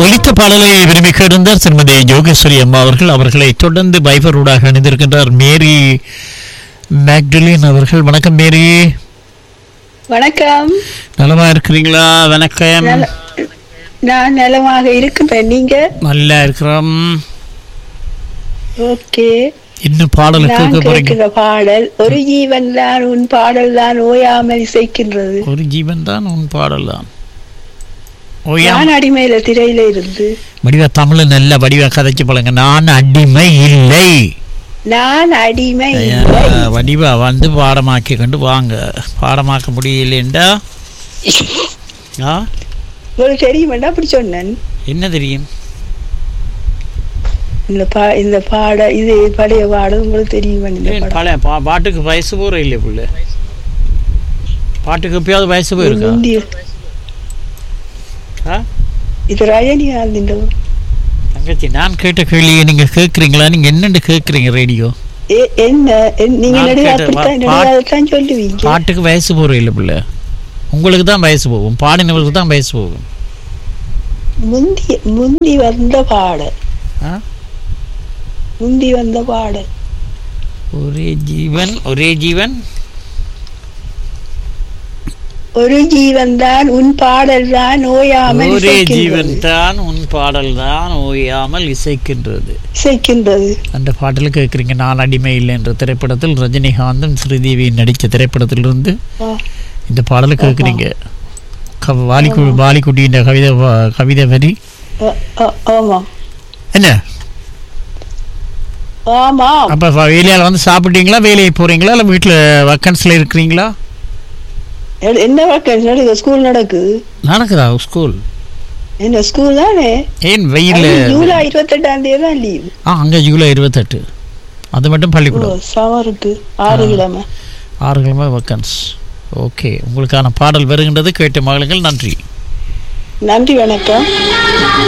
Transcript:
ஒலித்த பாடலை விரும்பி கேட்டிருந்தார் திருமதி யோகேஸ்வரி அம்மா அவர்கள் அவர்களை தொடர்ந்து பைபர் ஊடாக அணிந்திருக்கின்றார் மேரி மேக்டலின் அவர்கள் வணக்கம் மேரி வணக்கம் நலமா இருக்கிறீங்களா வணக்கம் நல- நான் நலமாக இருக்கிறேன் நீங்க நல்லா இருக்கிறோம் ஓகே இன்னும் பாடல் நான் கேட்க போறீங்க கேட்கிற பாடல் ஒரு ஜீவன் தான் உன் பாடல் தான் ஓயாமல் இசைக்கின்றது ஒரு ஜீவன் தான் உன் பாடல் தான் ஓயா நான் அடிமையில திரையில இருந்து வடிவா தமிழ் நல்ல வடிவா கதைச்சு பழங்க நான் அடிமை இல்லை நான் அடிமை ஐயா, இல்லை. வடிவா வந்து பாடமாக்கி கொண்டு வாங்க பாடமாக்க முடியலண்டா ஆ உங்களுக்கு தெரியுமாண்டா அப்படி சொன்னேன் என்ன தெரியும் இந்த பா இந்த பாட இது பழைய பாடல் உங்களுக்கு தெரியுமா இந்த ஏன் படம் பழைய பா பாட்டுக்கு வயசு போகிற இல்லை புள்ள பாட்டுக்கு எப்பயாவது வயசு போயிருக்கா முந்தி ஆ இது ரஜினிகாந்த் தங்கச்சி நான் கேட்ட கேள்வியை நீங்க கேட்குறீங்களா நீங்க என்னென்னு கேட்குறீங்க ரேடியோ எ- என்ன என்- நீங்க நான் நடுவே கேட்டேன். அப்படித்தான் பா- நடுவே அதைத்தான் சொல்லுவீங்க பாட்டுக்கு வயசு போகிற இல்லை புள்ள உங்களுக்கு தான் வயசு போகும் பாடினவருக்கு தான் வயசு போகும் முந்தி முந்தி வந்த பாடல் ஆ முந்தி வந்த பாடல் ஒரே ஜீவன் ஒரே ஜீவன் ஒரு ஜீவன் தான் உன் பாடல் தான் ஓயாமல் ஒரே இசைக்கின்றது. ஜீவன் தான் உன் பாடல் தான் ஓயாமல் இசைக்கின்றது இசைக்கின்றது அந்த பாட்டில் கேட்குறீங்க நான் அடிமை இல்லை என்ற திரைப்படத்தில் ரஜினிகாந்தும் ஸ்ரீதேவி நடித்த திரைப்படத்திலிருந்து ஆ, இந்த பாடலை கேட்குறீங்க க வாலிக்கு வாலிக்குட்டியின் கவிதை வ- கவிதை வரி ஆ, ஆ, ஆமா என்ன ஆமா அப்போ வேலையால் வந்து சாப்பிட்டீங்களா வேலையை போகிறீங்களா இல்லை வீட்டில் வக்கன்ஸில் இருக்கிறீங்களா எ- என்ன வழக்கம் நடக்கு ஸ்கூல் நடக்குது நடக்குதா ஸ்கூல் என்ன ஸ்கூல் தானே ஏன் வெயில் அது ஜூலை இருபத்தெட்டாம் தேதி தான் லீவ் ஆ அங்கே ஜூலை இருபத்தெட்டு அது மட்டும் பள்ளிக்கூடம் சமருக்கு ஆறு கிழமை ஆறு கிழமை வக்கன்ஸ் ஓகே உங்களுக்கான பாடல் வருகின்றது கேட்டு மகளுங்கள் நன்றி நன்றி வணக்கம்